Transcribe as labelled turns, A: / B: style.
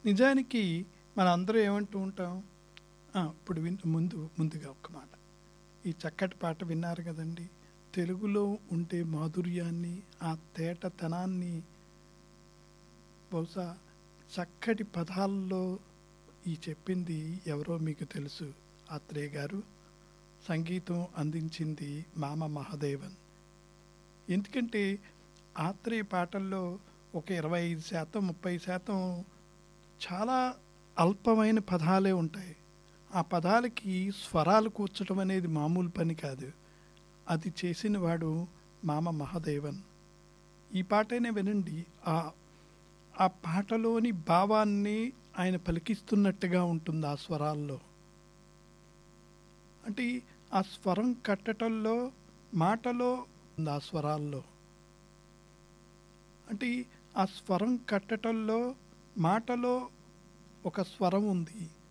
A: నిజానికి మన అందరూ ఏమంటూ ఉంటాం ఆ, ఇప్పుడు విన్ ముందు ముందుగా ఒక మాట ఈ చక్కటి పాట విన్నారు కదండి తెలుగులో ఉండే మాధుర్యాన్ని ఆ తేటతనాన్ని బహుశా చక్కటి పదాల్లో ఈ చెప్పింది ఎవరో మీకు తెలుసు ఆత్రేయ గారు సంగీతం అందించింది మామ మహాదేవన్ ఎందుకంటే ఆత్రేయ పాటల్లో ఒక ఇరవై ఐదు శాతం ముప్పై శాతం చాలా అల్పమైన పదాలే ఉంటాయి ఆ పదాలకి స్వరాలు కూర్చడం అనేది మామూలు పని కాదు అది చేసిన వాడు మామ మహాదేవన్ ఈ పాటనే వినండి ఆ ఆ పాటలోని భావాన్ని ఆయన పలికిస్తున్నట్టుగా ఉంటుంది ఆ స్వరాల్లో అంటే ఆ స్వరం కట్టటంలో మాటలో ఉంది ఆ స్వరాల్లో అంటే ఆ స్వరం కట్టటంలో మాటలో ఒక స్వరం ఉంది